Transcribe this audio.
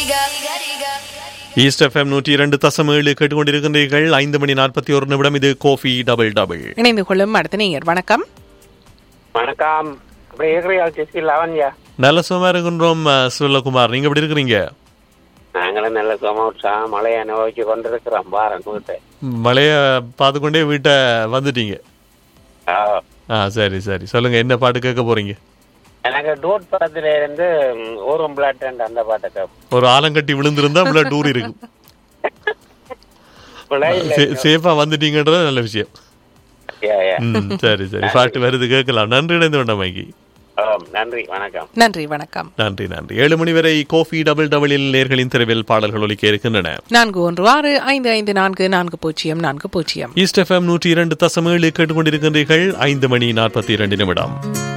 East FM நூற்றி இரண்டு தசம் ஏழு கேட்டுக்கொண்டிருக்கின்றீர்கள் ஐந்து மணி நாற்பத்தி ஒரு நிமிடம் இது கோஃபி டபுள் டபுள் இணைந்து கொள்ளும் அடுத்த நேயர் வணக்கம் வணக்கம் அப்படி இருக்கிறீங்க சிசி லவன்யா நல்ல சுகமா இருக்கின்றோம் அஹ், சுவல்லகுமார் நீங்க எப்படி இருக்கிறீங்க நாங்களும் நல்ல சுகமா உற்சாகம் மழையை அனுபவிச்சு கொண்டிருக்கிறோம் பாரன் வீட்டை மழைய பார்த்துக்கொண்டே வீட்டை வந்துட்டீங்க ஆ சரி சரி சொல்லுங்க என்ன பாட்டு கேட்க போறீங்க எனக்கு டூட் படத்துல இருந்து ம், ஊரும் பிளாட் அந்த பாட்டை கேட்போம் ஒரு ஆலங்கட்டி விழுந்திருந்தா பிள்ளை டூர் இருக்கு பிள்ளையில சே- சேஃபா வந்துட்டீங்கன்றது நல்ல விஷயம் யா, யா. ம், சரி சரி பாட்டு வருது கேட்கலாம் நன்றி இணைந்து கொண்டமைக்கு ஆம், நன்றி வணக்கம் நன்றி வணக்கம் நன்றி நன்றி ஏழு மணி வரை கோஃபி டபுள் டபுளில் நேர்களின் தெருவில் பாடல்கள் ஒலிக்க இருக்கின்றன நான்கு ஒன்று ஆறு ஐந்து ஐந்து நான்கு நான்கு பூஜ்ஜியம் நான்கு பூஜ்ஜியம் ஈஸ்ட் எஃப்எம் நூற்றி இரண்டு தசம் ஏழு கேட்டுக்கொண்டிருக்கின்றீர்கள் ஐந்து மணி நாற்பத்தி இரண்டு நிமிடம்